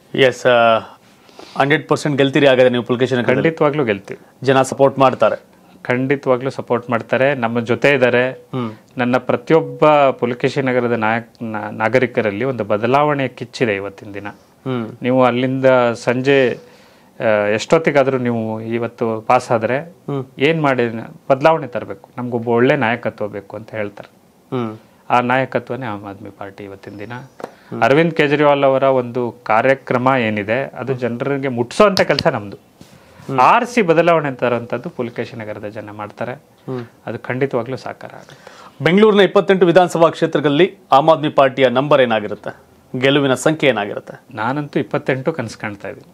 S hundred percent ಗೆಲ್ತೀರಿ ಆಗದೆ ನೀವು ಪುಲ್ಕೇಶನ್ ಖಂಡಿತವಾಗ್ಲೂ ಗೆಲ್ತೀವಿ ಜನ ಸಪೋರ್ಟ್ ಮಾಡ್ತಾರೆ ಖಂಡಿತವಾಗ್ಲೂ ಸಪೋರ್ಟ್ ಮಾಡ್ತಾರೆ ನಮ್ಮ ಜೊತೆ ಇದ್ದಾರೆ ನನ್ನ ಪ್ರತಿಯೊಬ್ಬ ಪುಲಕೇಶಿ ನಗರದ ನಾಯಕ ನಾ- ನಾಗರಿಕರಲ್ಲಿ ಒಂದು ಬದಲಾವಣೆ ಕಿಚ್ಚಿದೆ ಇವತ್ತಿನ ದಿನ ಹ್ಮ್ ನೀವು ಅಲ್ಲಿಂದ ಸಂಜೆ ಆ, ಎಷ್ಟೊತ್ತಿಗಾದ್ರೂ ನೀವು ಇವತ್ತು ಪಾಸ್ ಆದ್ರೆ ಏನ್ ಮಾಡಿ ಬದಲಾವಣೆ ತರಬೇಕು ನಮ್ಗೊಬ್ಬ ಒಳ್ಳೆ ನಾಯಕತ್ವ ಬೇಕು ಅಂತ ಹೇಳ್ತಾರೆ ಹ್ಮ್ ಆ ನಾಯಕತ್ವನೇ ಆಮ್ ಆದ್ಮಿ ಪಾರ್ಟಿ ಇವತ್ತಿನ ದಿನ ಅರವಿಂದ್ ಕೇಜ್ರಿವಾಲ್ ಅವರ ಒಂದು ಕಾರ್ಯಕ್ರಮ ಏನಿದೆ ಅದು ಜನರಿಗೆ ಮುಟ್ಸೋಂಥ ಕೆಲಸ ನಮ್ದು ಆರಿಸಿ ಬದಲಾವಣೆ ತರುವಂಥದ್ದು ಪುಲಕೇಶಿ ನಗರದ ಜನ ಮಾಡ್ತಾರೆ ಅದು ಖಂಡಿತವಾಗ್ಲೂ ಸಾಕಾರ ಆಗುತ್ತೆ ಬೆಂಗಳೂರಿನ ಇಪ್ಪತ್ತೆಂಟು ವಿಧಾನಸಭಾ ಕ್ಷೇತ್ರದಲ್ಲಿ ಆಮ್ ಆದ್ಮಿ ಪಾರ್ಟಿಯ ನಂಬರ್ ಏನಾಗಿರುತ್ತೆ ಗೆಲುವಿನ ಸಂಖ್ಯೆ ಏನಾಗಿರುತ್ತೆ ನಾನಂತೂ ಇಪ್ಪತ್ತೆಂಟು ಕನಸು ಕಾಣ್ತಾ ಇದ್ದೀನಿ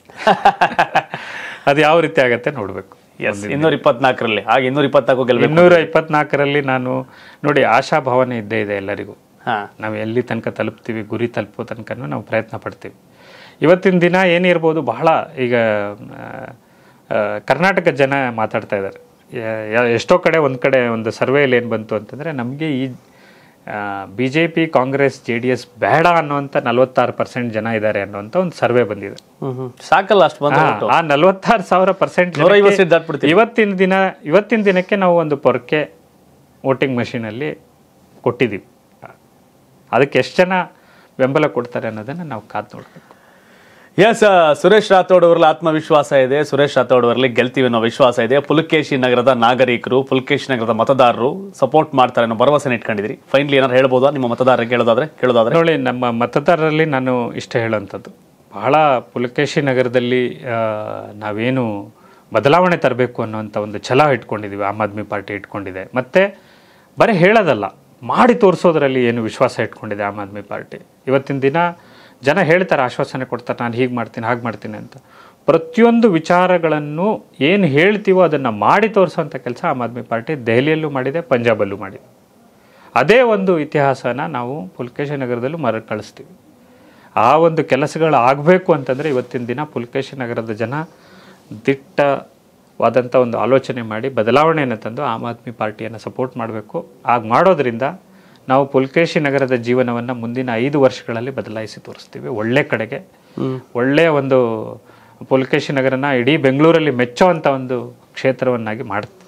ಅದು ಯಾವ ರೀತಿ ಆಗತ್ತೆ ನೋಡ್ಬೇಕು ಎಸ್ ಇನ್ನೂರ ಇಪ್ಪತ್ನಾಲ್ಕರಲ್ಲಿ ಹಾಗೆ ಇನ್ನೂರ ಇಪ್ಪತ್ನಾಲ್ಕು ಗೆಲ್ಬೇಕು ಇನ್ನೂರ ಇಪ್ಪತ್ನಾಲ್ಕರಲ್ಲಿ ನಾನು ನೋಡಿ ಆಶಾ ಭಾವನೆ ಇದ್ದೇ ಇದೆ ಎಲ್ಲರಿಗೂ ಹಾ ನಾವು ಎಲ್ಲಿ ತನಕ ತಲುಪ್ತೀವಿ ಗುರಿ ತಲುಪೋ ತನಕನೂ ನಾವು ಪ್ರಯತ್ನ ಪಡ್ತೀವಿ ಇವತ್ತಿನ ದಿನ ಏನಿರ್ಬೋದು ಬಹಳ ಈಗ ಆ, ಆ, ಕರ್ನಾಟಕ ಜನ ಮಾತಾಡ್ತಾ ಇದ್ದಾರೆ ಯ- ಯ- ಎಷ್ಟೋ ಕಡೆ ಒಂದು ಕಡೆ ಒಂದು ಸರ್ವೆಯಲ್ಲಿ ಏನು ಬಂತು ಅಂತಂದರೆ ನಮಗೆ ಈ B J P Congress J D S ಬೇಡ ಅನ್ನುವಂಥ ನಲವತ್ತಾರು ಪರ್ಸೆಂಟ್ ಜನ ಇದ್ದಾರೆ ಅನ್ನುವಂಥ ಒಂದು ಸರ್ವೆ ಬಂದಿದೆ ಹ್ಮ್ ಹ್ಮ್ ಸಾಕಲ್ಲ ಅಷ್ಟು ಬಂದ್ರೆ ಆ, ಆ ನಲವತ್ತಾರು ಸಾವಿರ ಪರ್ಸೆಂಟ್ ನೂರೈವತ್ತು ಸೀಟ್ ದಾಟ್ಬಿಡ್ತೀವಿ ಇವತ್ತಿನ ದಿನ ಇವತ್ತಿನ ದಿನಕ್ಕೆ ನಾವು ಒಂದು ಪೊರ್ಕೆ ವೋಟಿಂಗ್ ಮಷೀನಲ್ಲಿ ಕೊಟ್ಟಿದ್ದೀವಿ ಅದಕ್ಕೆ ಎಷ್ಟು ಜನ ಬೆಂಬಲ ಕೊಡ್ತಾರೆ ಅನ್ನೋದನ್ನ ನಾವು ಕಾದು ನೋಡ್ಬೇಕು ಎಸ್ ಸುರೇಶ್ ರಾಥೋಡ್ ಅವರಲ್ಲಿ ಆತ್ಮವಿಶ್ವಾಸ ಇದೆ ಸುರೇಶ್ ರಾಥೋಡ್ ಅವರಲ್ಲಿ ಗೆಲ್ತೀವಿ ಅನ್ನೋ ವಿಶ್ವಾಸ ಇದೆ ಪುಲಕೇಶಿ ನಗರದ ನಾಗರಿಕರು ಪುಲಕೇಶಿ ನಗರದ ಮತದಾರರು ಸಪೋರ್ಟ್ ಮಾಡ್ತಾರೆ ಅನ್ನೋ ಭರವಸೆ ಇಟ್ಕೊಂಡಿದ್ರಿ ಫೈನಲಿ ಏನಾದ್ರು ಹೇಳ್ಬೋದಾ ನಿಮ್ಮ ಮತದಾರರಿಗೆ ಹೇಳೋದಾದ್ರೆ ಕೇಳೋದಾದ್ರೆ ನೋಡಿ ನಮ್ಮ ಮತದಾರರಲ್ಲಿ ನಾನು ಇಷ್ಟ ಹೇಳೋಂಥದ್ದು ಬಹಳ ಪುಲಕೇಶಿ ನಗರದಲ್ಲಿ ಆ, ನಾವೇನು ಬದಲಾವಣೆ ತರಬೇಕು ಅನ್ನೋಂಥ ಒಂದು ಛಲ ಇಟ್ಕೊಂಡಿದ್ದೀವಿ ಆಮ್ ಆದ್ಮಿ ಪಾರ್ಟಿ ಇಟ್ಕೊಂಡಿದೆ ಮತ್ತೆ ಬರೀ ಹೇಳೋದಲ್ಲ ಮಾಡಿ ತೋರಿಸೋದ್ರಲ್ಲಿ ಏನು ವಿಶ್ವಾಸ ಇಟ್ಕೊಂಡಿದೆ ಆಮ್ ಆದ್ಮಿ ಪಾರ್ಟಿ ಇವತ್ತಿನ ದಿನ ಜನ ಹೇಳ್ತಾರೆ ಆಶ್ವಾಸನೆ ಕೊಡ್ತಾರೆ ನಾನು ಹೀಗೆ ಮಾಡ್ತೀನಿ ಹಾಗೆ ಮಾಡ್ತೀನಿ ಅಂತ ಪ್ರತಿಯೊಂದು ವಿಚಾರಗಳನ್ನು ಏನು ಹೇಳ್ತೀವೋ ಅದನ್ನು ಮಾಡಿ ತೋರಿಸೋಂಥ ಕೆಲಸ ಆಮ್ ಆದ್ಮಿ ಪಾರ್ಟಿ ದೆಹಲಿಯಲ್ಲೂ ಮಾಡಿದೆ ಪಂಜಾಬಲ್ಲೂ ಮಾಡಿದೆ ಅದೇ ಒಂದು ಇತಿಹಾಸನ ನಾವು ಪುಲ್ಕೇಶಿ ನಗರದಲ್ಲೂ ಮರ ಕಳಿಸ್ತೀವಿ ಆ ಒಂದು ಕೆಲಸಗಳು ಆಗಬೇಕು ಅಂತಂದರೆ ಇವತ್ತಿನ ದಿನ ಪುಲ್ಕೇಶಿ ನಗರದ ಜನ ದಿಟ್ಟವಾದಂಥ ಒಂದು ಆಲೋಚನೆ ಮಾಡಿ ಬದಲಾವಣೆಯನ್ನು ತಂದು ಆಮ್ ಆದ್ಮಿ ಪಾರ್ಟಿಯನ್ನು ಸಪೋರ್ಟ್ ಮಾಡಬೇಕು ಆಗ ಮಾಡೋದ್ರಿಂದ ನಾವು ಪುಲ್ಕೇಶಿ ನಗರದ ಜೀವನವನ್ನು ಮುಂದಿನ ಐದು ವರ್ಷಗಳಲ್ಲಿ ಬದಲಾಯಿಸಿ ತೋರಿಸ್ತೀವಿ ಒಳ್ಳೆ ಕಡೆಗೆ ಒಳ್ಳೆಯ ಒಂದು ಪುಲ್ಕೇಶಿ ನಗರನ ಇಡೀ ಬೆಂಗಳೂರಲ್ಲಿ ಮೆಚ್ಚುವಂಥ ಒಂದು ಕ್ಷೇತ್ರವನ್ನಾಗಿ ಮಾಡ್ತೀವಿ